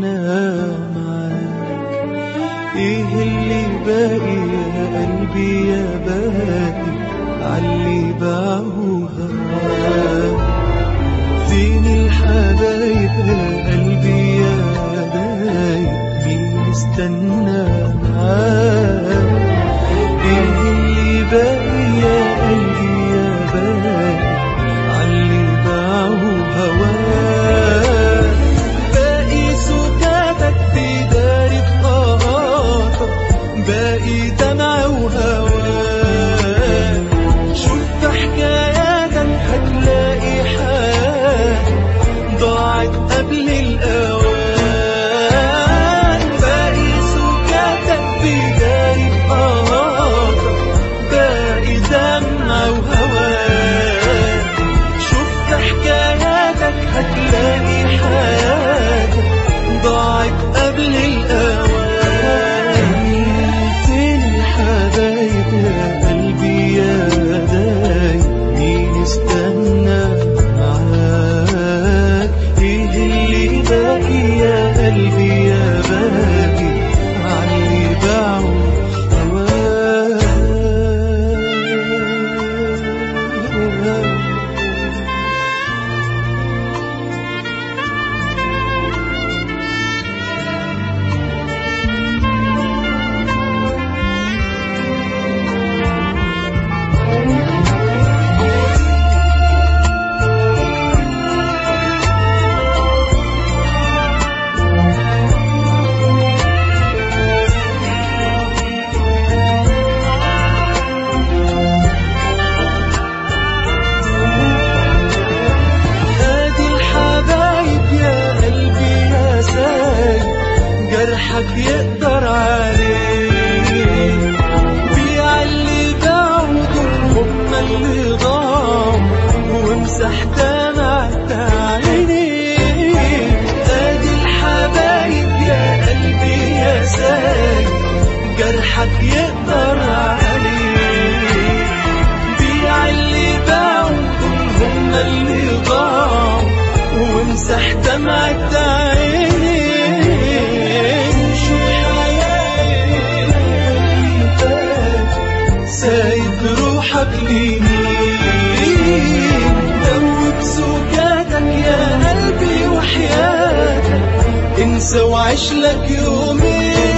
مستنى معاك ايه اللي باقي يا قلبي يا باقي عاللي باعوا هواك فين الحبايب يا قلبي يا باقي مين مستنى معاك ايه اللي باقي يا قلبي يا باقي عاللي باعوا هواك باقي سكاتك في داري قهاتك باقي دمع وهواك شوف في حكاياتك هتلاقي حاجة ضاعت قبل الأوان باقي سكاتك في داري قهاتك باقي دمع وهواك شوف في حكاياتك هتلاقي حاجة ضاعت قبل الأوان فين الحبايب يا قلبي يا دايب مين استنى معاك ايه اللي باقي يا قلبي يا باقي علي باعوا هواك ادي الحبايب يا قلبي يا سايب جرحك يقدر عليه بيع اللي باعوا هم اللي ضاعوا وامسح دمع عينيك ادي الحبايب يا قلبي يا سايب جرحك يقدر عليه بيع اللي باعوا هم اللي ضاعوا وامسح دمعة عينيك شوف حياتك سايب روحك لمين دوب سكاتك يا قلبي وحياتك انسى وعيش لك يومين